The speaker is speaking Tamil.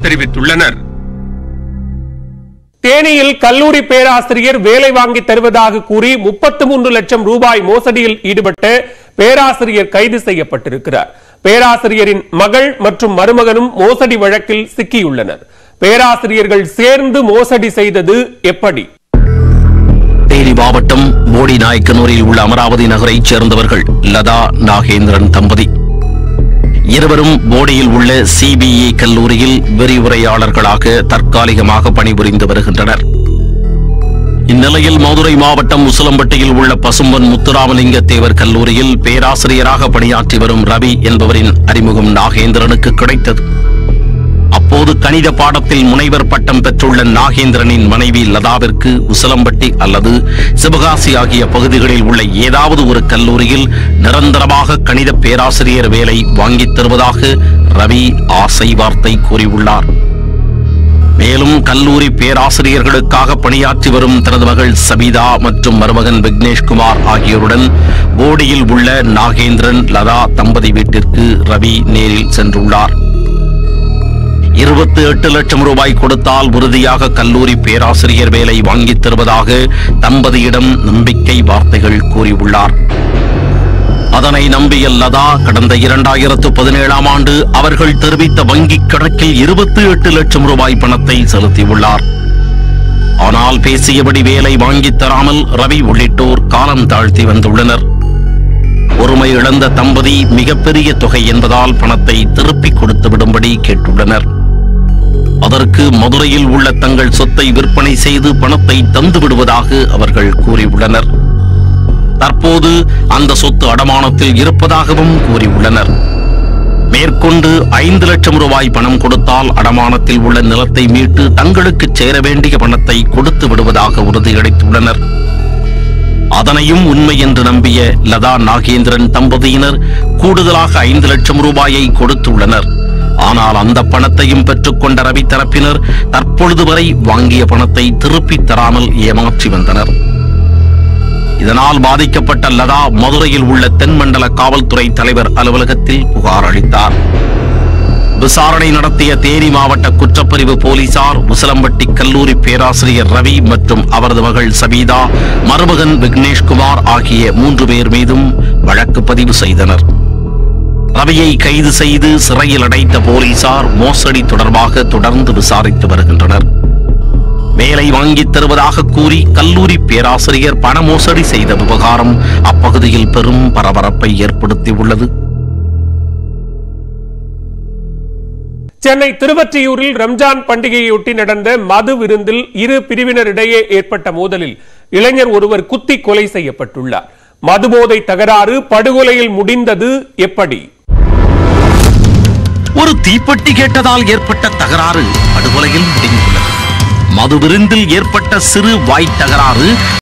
தெரிவித்துள்ளனர் தேனியில் கல்லூரி பேராசிரியர் வேலை வாங்கி தருவதாக கூறி முப்பத்து மூன்று லட்சம் ரூபாய் மோசடியில் ஈடுபட்ட பேராசிரியர் கைது செய்யப்பட்டிருக்கிறார் பேராசிரியரின் மகள் மற்றும் மருமகனும் மோசடி வழக்கில் சிக்கியுள்ளனர் பேராசிரியர்கள் சேர்ந்து மோசடி செய்தது எப்படி தேனி மாவட்டம் போடி நாயக்கனூரில் உள்ள அமராவதி நகரைச் சேர்ந்தவர்கள் லதா நாகேந்திரன் தம்பதி இருவரும் போடியில் உள்ள சிபிஇ கல்லூரியில் விரிவுரையாளர்களாக தற்காலிகமாக பணிபுரிந்து வருகின்றனர் இந்நிலையில் மதுரை மாவட்டம் உசிலம்பட்டியில் உள்ள பசும்பன் முத்துராமலிங்க தேவர் கல்லூரியில் பேராசிரியராக பணியாற்றி வரும் ரவி என்பவரின் அறிமுகம் நாகேந்திரனுக்கு கிடைத்தது அப்போது கணித பாடத்தில் முனைவர் பட்டம் பெற்றுள்ள நாகேந்திரனின் மனைவி லதாவிற்கு உசிலம்பட்டி அல்லது சிவகாசி ஆகிய பகுதிகளில் உள்ள ஏதாவது ஒரு கல்லூரியில் நிரந்தரமாக கணித பேராசிரியர் வேலை வாங்கித் தருவதாக ரவி ஆசை வார்த்தை கூறியுள்ளார் மேலும் கல்லூரி பேராசிரியர்களுக்காக பணியாற்றி வரும் தனது மகள் சபிதா மற்றும் மருமகன் விக்னேஷ்குமார் ஆகியோருடன் போடியில் உள்ள நாகேந்திரன் லதா தம்பதி வீட்டிற்கு ரவி நேரில் சென்றுள்ளார் இருபத்தி எட்டு லட்சம் ரூபாய் கொடுத்தால் உறுதியாக கல்லூரி பேராசிரியர் வேலை வாங்கித் தருவதாக தம்பதியிடம் நம்பிக்கை வார்த்தைகள் கூறியுள்ளார் அதனை நம்பிய லதா கடந்த இரண்டாயிரத்து பதினேழாம் ஆண்டு அவர்கள் தெரிவித்த வங்கிக் கணக்கில் இருபத்தி எட்டு லட்சம் ரூபாய் பணத்தை செலுத்தியுள்ளார் ஆனால் பேசியபடி வேலை வாங்கித் தராமல் ரவி உள்ளிட்டோர் காலம் தாழ்த்தி வந்துள்ளனர் ஒருமை இழந்த தம்பதி மிகப்பெரிய தொகை என்பதால் பணத்தை திருப்பிக் கொடுத்து விடும்படி கேட்டுள்ளனர் அதற்கு மதுரையில் உள்ள தங்கள் சொத்தை விற்பனை செய்து பணத்தை தந்து விடுவதாக அவர்கள் கூறியுள்ளனர் தற்போது அந்த சொத்து அடமானத்தில் இருப்பதாகவும் கூறியுள்ளனர் மேற்கொண்டு ஐந்து லட்சம் ரூபாய் பணம் கொடுத்தால் அடமானத்தில் உள்ள நிலத்தை மீட்டு தங்களுக்கு சேர வேண்டிய பணத்தை கொடுத்து விடுவதாக உறுதியளித்துள்ளனர் அதனையும் உண்மை என்று நம்பிய லதா நாகேந்திரன் தம்பதியினர் கூடுதலாக ஐந்து லட்சம் ரூபாயை கொடுத்துள்ளனர் ஆனால் அந்த பணத்தையும் பெற்றுக்கொண்ட ரவி தரப்பினர் தற்பொழுது வரை வாங்கிய பணத்தை திருப்பித் தராமல் ஏமாற்றி வந்தனர் இதனால் பாதிக்கப்பட்ட லதா மதுரையில் உள்ள தென்மண்டல காவல்துறை தலைவர் அலுவலகத்தில் புகார் அளித்தார் விசாரணை நடத்திய தேனி மாவட்ட குற்றப்பிரிவு போலீசார் உசிலம்பட்டி கல்லூரி பேராசிரியர் ரவி மற்றும் அவரது மகள் சபீதா மருமகன் விக்னேஷ்குமார் ஆகிய மூன்று பேர் மீதும் வழக்கு பதிவு செய்தனர் ரவியை கைது செய்து சிறையில் அடைத்த போலீசார் மோசடி தொடர்பாக தொடர்ந்து விசாரித்து வருகின்றனர் வேலை வாங்கித் தருவதாக கூறி கல்லூரி பேராசிரியர் பண மோசடி செய்த விவகாரம் அப்பகுதியில் பெரும் பரபரப்பை ஏற்படுத்தியுள்ளது சென்னை திருவொற்றியூரில் ரம்ஜான் பண்டிகையொட்டி நடந்த மது விருந்தில் இரு பிரிவினரிடையே ஏற்பட்ட மோதலில் இளைஞர் ஒருவர் குத்தி கொலை செய்யப்பட்டுள்ளார் மதுபோதை தகராறு படுகொலையில் முடிந்தது எப்படி ஒரு தீப்பெட்டி கேட்டதால் ஏற்பட்ட தகராறு படுகொலையில் முடிந்துள்ளது மது விருந்தில் ஏற்பட்ட சிறு வாய் தகராறு